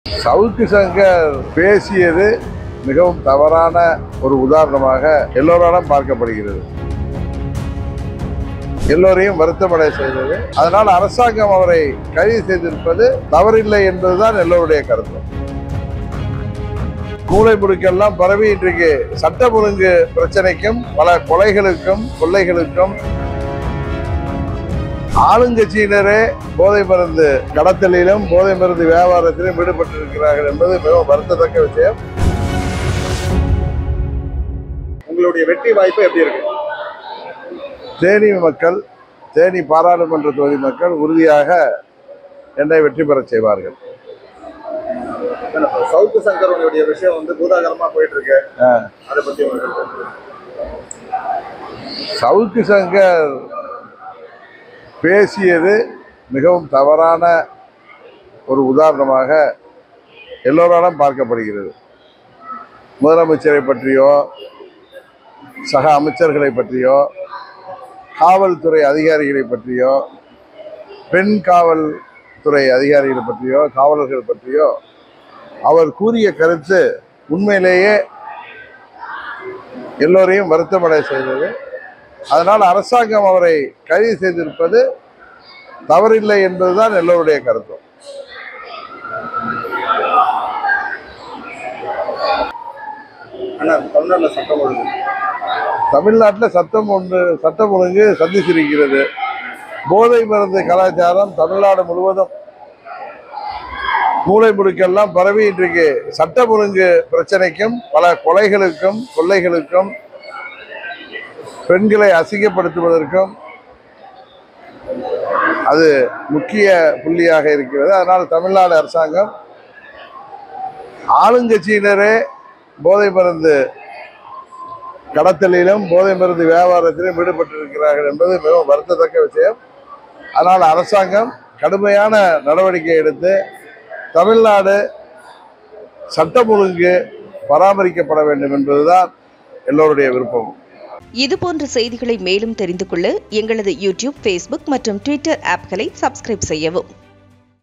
சவுக்கு சங்கர் பேசியது மிகவும் தவறான ஒரு உதாரணமாக எல்லோராலும் பார்க்கப்படுகிறது எல்லோரையும் வருத்தமடை செய்தது அதனால் அரசாங்கம் அவரை கைது செய்திருப்பது தவறில்லை என்பதுதான் எல்லோருடைய கருத்து மூளை முடுக்கெல்லாம் பரவி இன்றைக்கு சட்டம் ஒழுங்கு பிரச்சனைக்கும் பல கொலைகளுக்கும் கொள்ளைகளுக்கும் ஆளுங்கட்சியினரே போதை மருந்து கடத்தலிலும் போதை மருந்து வியாபாரத்திலும் ஈடுபட்டிருக்கிறார்கள் என்பது மிகவும் வருத்தத்தக்க விஷயம் உங்களுடைய வெற்றி வாய்ப்பு எப்படி இருக்கு தேனி மக்கள் தேனி பாராளுமன்ற தொகுதி மக்கள் உறுதியாக என்னை வெற்றி பெறச் செய்வார்கள் சவுக்கு சங்கரனுடைய விஷயம் வந்து பூதாகரமா போயிட்டு இருக்கு ஆ. அதை பத்தி உங்களுக்கு சவுக்கு சங்கர் பேசியது மிகவும் தவறான ஒரு உதாரணமாக எல்லோராலும் பார்க்கப்படுகிறது முதலமைச்சரை பற்றியோ சக அமைச்சர்களை பற்றியோ காவல்துறை அதிகாரிகளை பற்றியோ பெண் காவல்துறை அதிகாரிகளை பற்றியோ காவலர்கள் பற்றியோ அவர் கூறிய கருத்து உண்மையிலேயே எல்லோரையும் வருத்தமடை செய்தது அதனால் அரசாங்கம் அவரை கைது செய்திருப்பது தவறில்லை என்பதுதான் எல்லோருடைய கருத்தும் ஆனா தமிழ்நாட்டுல சட்டம் ஒழுங்கு தமிழ்நாட்டில் சட்டம் ஒன்று சட்டம் ஒழுங்கு சந்தித்திருக்கிறது போதை மருந்து கலாச்சாரம் தமிழ்நாடு முழுவதும் மூளை முடுக்கெல்லாம் பரவி இன்றைக்கு சட்டம் ஒழுங்கு பிரச்சனைக்கும் பல கொலைகளுக்கும் கொள்ளைகளுக்கும் பெண்களை அசிங்கப்படுத்துவதற்கும் அது முக்கிய புள்ளியாக இருக்கிறது அதனால் தமிழ்நாடு அரசாங்கம் ஆளுங்கட்சியினரே போதை மருந்து கடத்தலிலும் போதை மருந்து வியாபாரத்திலும் ஈடுபட்டிருக்கிறார்கள் என்பது மிகவும் வருத்தத்தக்க விஷயம் அதனால் அரசாங்கம் கடுமையான நடவடிக்கை எடுத்து தமிழ்நாடு சட்டம் ஒழுங்கு பராமரிக்கப்பட வேண்டும் என்பதுதான் எல்லோருடைய விருப்பமும் இதுபோன்ற செய்திகளை மேலும் தெரிந்து கொள்ள எங்களது யூடியூப் ஃபேஸ்புக் மற்றும் ட்விட்டர் ஆப்களை சப்ஸ்கிரைப் செய்யவும்